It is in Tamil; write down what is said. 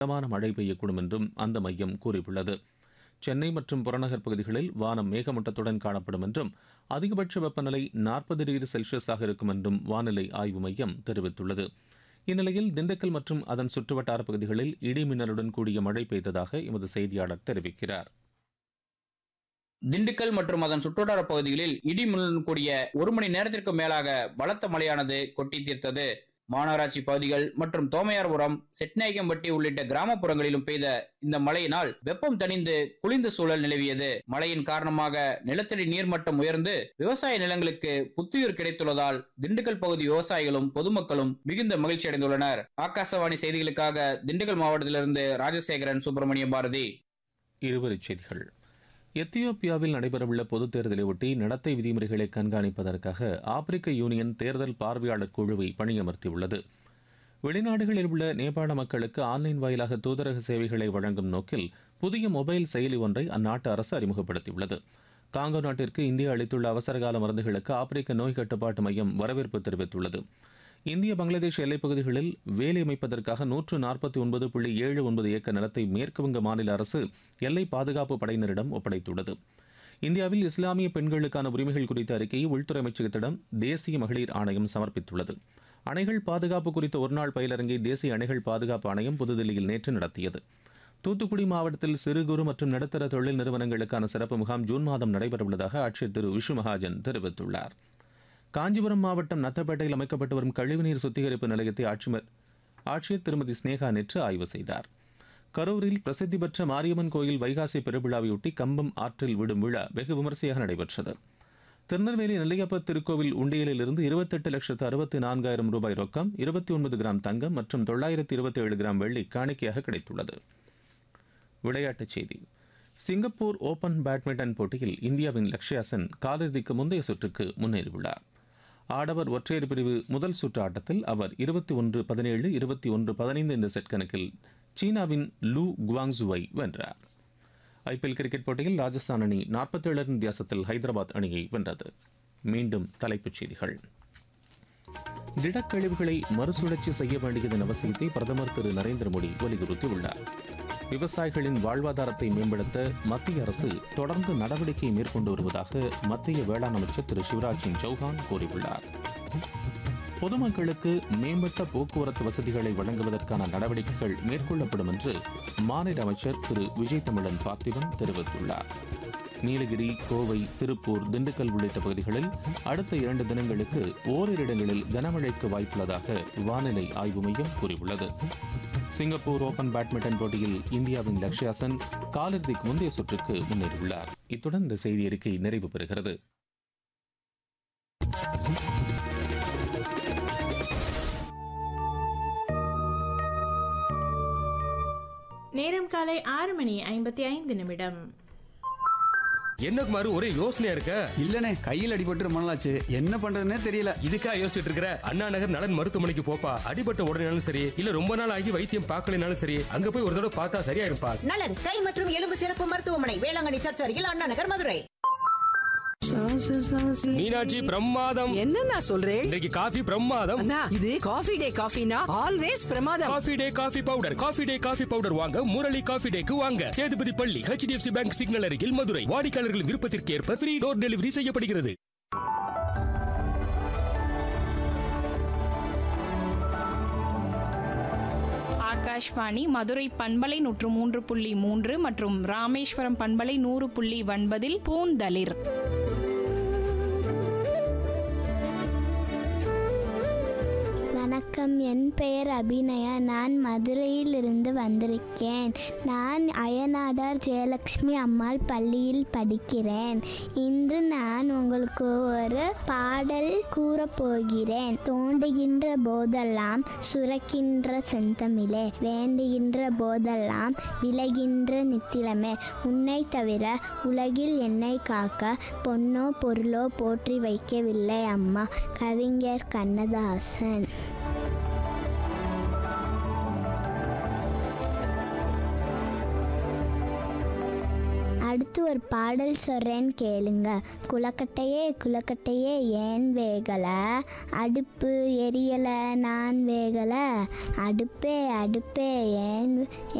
மிதமான மழை பெய்யக்கூடும் என்றும் அந்த மையம் கூறியுள்ளது சென்னை மற்றும் புறநகர் பகுதிகளில் வானம் மேகமூட்டத்துடன் காணப்படும் என்றும் அதிகபட்ச வெப்பநிலை நாற்பது டிகிரி செல்சியஸாக இருக்கும் என்றும் வானிலை ஆய்வு மையம் தெரிவித்துள்ளது இந்நிலையில் திண்டுக்கல் மற்றும் அதன் சுற்றுவட்டார பகுதிகளில் இடி மின்னலுடன் கூடிய மழை பெய்ததாக எமது செய்தியாளர் தெரிவிக்கிறார் திண்டுக்கல் மற்றும் அதன் சுற்றுவட்டார பகுதிகளில் இடி மின்னலுடன் கூடிய ஒரு மணி நேரத்திற்கு மேலாக பலத்த மழையானது கொட்டி தீர்த்தது மாநகராட்சி பகுதிகள் மற்றும் தோமையார்புரம் செட்நாயக்கம்பட்டி உள்ளிட்ட கிராமப்புறங்களிலும் பெய்த இந்த மழையினால் வெப்பம் தணிந்து குளிர்ந்த சூழல் நிலவியது மழையின் காரணமாக நிலத்தடி நீர்மட்டம் உயர்ந்து விவசாய நிலங்களுக்கு புத்துயிர் கிடைத்துள்ளதால் திண்டுக்கல் பகுதி விவசாயிகளும் பொதுமக்களும் மிகுந்த மகிழ்ச்சி அடைந்துள்ளனர் ஆகாசவாணி செய்திகளுக்காக திண்டுக்கல் மாவட்டத்திலிருந்து ராஜசேகரன் சுப்பிரமணிய பாரதி இருவரிச் செய்திகள் எத்தியோப்பியாவில் நடைபெறவுள்ள பொதுத் தேர்தலை ஒட்டி நடத்தை விதிமுறைகளை கண்காணிப்பதற்காக ஆப்பிரிக்க யூனியன் தேர்தல் பார்வையாளர் குழுவை பணியமர்த்தியுள்ளது வெளிநாடுகளில் உள்ள நேபாள மக்களுக்கு ஆன்லைன் வாயிலாக தூதரக சேவைகளை வழங்கும் நோக்கில் புதிய மொபைல் செயலி ஒன்றை அந்நாட்டு அரசு அறிமுகப்படுத்தியுள்ளது காங்கோ நாட்டிற்கு இந்தியா அளித்துள்ள அவசரகால மருந்துகளுக்கு ஆப்பிரிக்க நோய் கட்டுப்பாட்டு மையம் வரவேற்பு தெரிவித்துள்ளது இந்திய பங்களாதேஷ் எல்லைப் பகுதிகளில் வேலை அமைப்பதற்காக நூற்று நாற்பத்தி ஒன்பது புள்ளி ஏழு ஒன்பது ஏக்கர் நிலத்தை மேற்குவங்க மாநில அரசு எல்லை பாதுகாப்பு படையினரிடம் ஒப்படைத்துள்ளது இந்தியாவில் இஸ்லாமிய பெண்களுக்கான உரிமைகள் குறித்த அறிக்கையை உள்துறை அமைச்சகத்திடம் தேசிய மகளிர் ஆணையம் சமர்ப்பித்துள்ளது அணைகள் பாதுகாப்பு குறித்த ஒருநாள் பயிலரங்கை தேசிய அணைகள் பாதுகாப்பு ஆணையம் புதுதில்லியில் நேற்று நடத்தியது தூத்துக்குடி மாவட்டத்தில் சிறு குறு மற்றும் நடுத்தர தொழில் நிறுவனங்களுக்கான சிறப்பு முகாம் ஜூன் மாதம் நடைபெறவுள்ளதாக ஆட்சியர் திரு விஷு மகாஜன் தெரிவித்துள்ளார் காஞ்சிபுரம் மாவட்டம் நத்தப்பேட்டையில் அமைக்கப்பட்டு வரும் கழிவுநீர் சுத்திகரிப்பு நிலையத்தை ஆட்சியர் ஆட்சியர் திருமதி ஸ்னேகா நேற்று ஆய்வு செய்தார் கரூரில் பிரசித்தி பெற்ற மாரியம்மன் கோயில் வைகாசி பெருவிழாவையொட்டி கம்பம் ஆற்றில் விடும் விழா வெகு விமரிசையாக நடைபெற்றது திருநெல்வேலி நெல்லையப்பர் திருக்கோவில் உண்டியலிலிருந்து இருபத்தெட்டு லட்சத்து அறுபத்தி நான்காயிரம் ரூபாய் ரொக்கம் இருபத்தி ஒன்பது கிராம் தங்கம் மற்றும் தொள்ளாயிரத்தி இருபத்தி ஏழு கிராம் வெள்ளி காணிக்கையாக கிடைத்துள்ளது விளையாட்டுச் செய்தி சிங்கப்பூர் ஓபன் பேட்மிண்டன் போட்டியில் இந்தியாவின் லக்ஷ்யா சென் காலிறுதிக்கு முந்தைய சுற்றுக்கு முன்னேறியுள்ளார் ஆடவர் ஒற்றையர் பிரிவு முதல் சுற்று ஆட்டத்தில் அவர் இருபத்தி ஒன்று பதினேழு இருபத்தி ஒன்று பதினைந்து இந்த செட் கணக்கில் சீனாவின் லூ குவாங்ஸுவை வென்றார் ஐபிஎல் கிரிக்கெட் போட்டியில் ராஜஸ்தான் அணி நாற்பத்தேழு ரன் வித்தியாசத்தில் ஹைதராபாத் அணியை வென்றது மீண்டும் தலைப்புச் செய்திகள் திடக்கழிவுகளை மறுசுழற்சி செய்ய வேண்டியதன் அவசியத்தை பிரதமர் திரு நரேந்திர மோடி வலியுறுத்தியுள்ளார் விவசாயிகளின் வாழ்வாதாரத்தை மேம்படுத்த மத்திய அரசு தொடர்ந்து நடவடிக்கை மேற்கொண்டு வருவதாக மத்திய வேளாண் அமைச்சர் திரு சிவராஜ் சிங் சௌஹான் கூறியுள்ளார் பொதுமக்களுக்கு மேம்பட்ட போக்குவரத்து வசதிகளை வழங்குவதற்கான நடவடிக்கைகள் மேற்கொள்ளப்படும் என்று மாநில அமைச்சர் திரு விஜய் தமிழன் பார்த்திபன் தெரிவித்துள்ளார் நீலகிரி கோவை திருப்பூர் திண்டுக்கல் உள்ளிட்ட பகுதிகளில் அடுத்த இரண்டு தினங்களுக்கு ஓரிரு இடங்களில் கனமழைக்கு வாய்ப்புள்ளதாக வானிலை ஆய்வு மையம் கூறியுள்ளது சிங்கப்பூர் ஓபன் பேட்மிண்டன் போட்டியில் இந்தியாவின் லக்ஷ்யா சென் காலிறுதிக்கு முந்தைய சுற்றுக்கு முன்னேறியுள்ளார் இத்துடன் இந்த செய்தி அறிக்கை நிறைவு பெறுகிறது நேரம் காலை ஆறு மணி ஐம்பத்தி ஐந்து நிமிடம் என்ன குமார் ஒரே யோசனையா இருக்க இல்லனே கையில் அடிபட்டு ரொம்ப நாளாச்சு என்ன பண்றதுன்னே தெரியல இதுக்கா யோசிச்சுட்டு இருக்கிற அண்ணா நகர் நலன் மருத்துவமனைக்கு போப்பா அடிபட்ட உடனேனாலும் சரி இல்ல ரொம்ப நாள் ஆகி வைத்தியம் பார்க்கலனாலும் சரி அங்க போய் ஒரு தடவை பார்த்தா சரியா இருப்பா நலன் கை மற்றும் எலும்பு சிறப்பு மருத்துவமனை வேளாங்கண்ணி சர்ச் அருகில் அண்ணா நகர் மதுரை மீனாட்சி பிரமாதம் என்னண்ணா சொல்றேன் இன்றைக்கு காஃபி பிரமாதம் அண்ணா இது காஃபி டே காஃபினா ஆல்வேஸ் பிரமாதம் Coffee Day coffee powder Coffee Day coffee powder வாங்க முரளி காஃபி டேக்கு வாங்க சேதுபதி பள்ளி ஹெச்டிஎஃப்சி பேங்க் சிக்னல் அருகில் மதுரை வாடிக்கையாளர்கள் விருப்பத்திற்கு ஏற்ப ஃப்ரீ டோர் டெலிவரி செய்யப்படுகிறது ஆகாஷ்வாணி மதுரை பண்பலை நூற்று மூன்று புள்ளி மூன்று மற்றும் ராமேஸ்வரம் பண்பலை நூறு புள்ளி ஒன்பதில் பூந்தளிர் வணக்கம் என் பெயர் அபிநயா நான் மதுரையிலிருந்து வந்திருக்கேன் நான் அயனாடார் ஜெயலட்சுமி அம்மாள் பள்ளியில் படிக்கிறேன் இன்று நான் உங்களுக்கு ஒரு பாடல் கூறப்போகிறேன் தோண்டுகின்ற போதெல்லாம் சுரக்கின்ற செந்தமிழே வேண்டுகின்ற போதெல்லாம் விளைகின்ற நித்திலமே உன்னை தவிர உலகில் என்னை காக்க பொன்னோ பொருளோ போற்றி வைக்கவில்லை அம்மா கவிஞர் கண்ணதாசன் அடுத்து ஒரு பாடல் சொல்கிறேன்னு கேளுங்க குளக்கட்டையே குளக்கட்டையே ஏன் வேகலை அடுப்பு எரியலை நான் வேகலை அடுப்பே அடுப்பே ஏன்